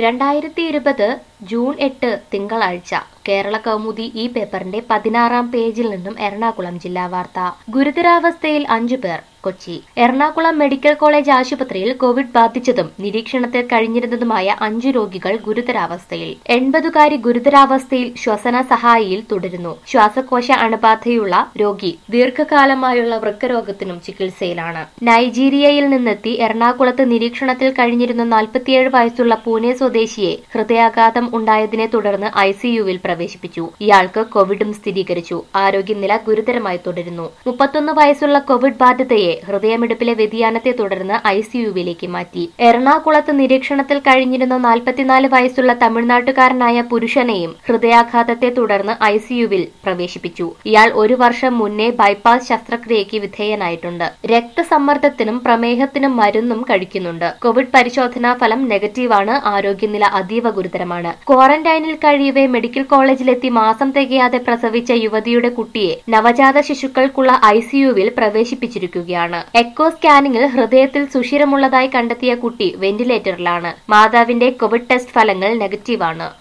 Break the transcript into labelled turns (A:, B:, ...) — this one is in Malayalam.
A: രണ്ടായിരത്തി ഇരുപത് ജൂൺ എട്ട് തിങ്കളാഴ്ച കേരള കൗമുദി ഈ പേപ്പറിന്റെ പതിനാറാം പേജിൽ നിന്നും എറണാകുളം ജില്ലാ വാർത്ത ഗുരുതരാവസ്ഥയിൽ അഞ്ചു പേർ കൊച്ചി എറണാകുളം മെഡിക്കൽ കോളേജ് ആശുപത്രിയിൽ കോവിഡ് ബാധിച്ചതും നിരീക്ഷണത്തിൽ കഴിഞ്ഞിരുന്നതുമായ അഞ്ചു രോഗികൾ ഗുരുതരാവസ്ഥയിൽ എൺപതുകാരി ഗുരുതരാവസ്ഥയിൽ ശ്വസന സഹായിയിൽ തുടരുന്നു ശ്വാസകോശ അണുബാധയുള്ള രോഗി ദീർഘകാലമായുള്ള വൃക്കരോഗത്തിനും ചികിത്സയിലാണ് നൈജീരിയയിൽ നിന്നെത്തി എറണാകുളത്ത് നിരീക്ഷണത്തിൽ കഴിഞ്ഞിരുന്ന നാൽപ്പത്തിയേഴ് വയസ്സുള്ള പൂനെ സ്വദേശിയെ ഹൃദയാഘാതം ഉണ്ടായതിനെ തുടർന്ന് ഐസിയുവിൽ പ്രവേശിപ്പിച്ചു ഇയാൾക്ക് കോവിഡും സ്ഥിരീകരിച്ചു ആരോഗ്യനില ഗുരുതരമായി തുടരുന്നു മുപ്പത്തൊന്ന് വയസ്സുള്ള കോവിഡ് ബാധിതയെ ഹൃദയമിടിപ്പിലെ വ്യതിയാനത്തെ തുടർന്ന് ഐസിയുവിലേക്ക് മാറ്റി എറണാകുളത്ത് നിരീക്ഷണത്തിൽ കഴിഞ്ഞിരുന്ന നാൽപ്പത്തിനാല് വയസ്സുള്ള തമിഴ്നാട്ടുകാരനായ പുരുഷനെയും ഹൃദയാഘാതത്തെ തുടർന്ന് ഐസിയുവിൽ പ്രവേശിപ്പിച്ചു ഇയാൾ ഒരു വർഷം മുന്നേ ബൈപ്പാസ് ശസ്ത്രക്രിയയ്ക്ക് വിധേയനായിട്ടുണ്ട് രക്തസമ്മർദ്ദത്തിനും പ്രമേഹത്തിനും മരുന്നും കഴിക്കുന്നുണ്ട് കോവിഡ് പരിശോധനാ ഫലം നെഗറ്റീവാണ് ആരോഗ്യനില അതീവ ഗുരുതരമാണ് ക്വാറന്റൈനിൽ കഴിയവേ മെഡിക്കൽ കോളേജിലെത്തി മാസം തികയാതെ പ്രസവിച്ച യുവതിയുടെ കുട്ടിയെ നവജാത ശിശുക്കൾക്കുള്ള ഐസിയുവിൽ പ്രവേശിപ്പിച്ചിരിക്കുകയാണ് എക്കോ സ്കാനിംഗിൽ ഹൃദയത്തിൽ സുഷിരമുള്ളതായി കണ്ടെത്തിയ കുട്ടി വെന്റിലേറ്ററിലാണ് മാതാവിന്റെ കോവിഡ് ടെസ്റ്റ് ഫലങ്ങൾ നെഗറ്റീവാണ്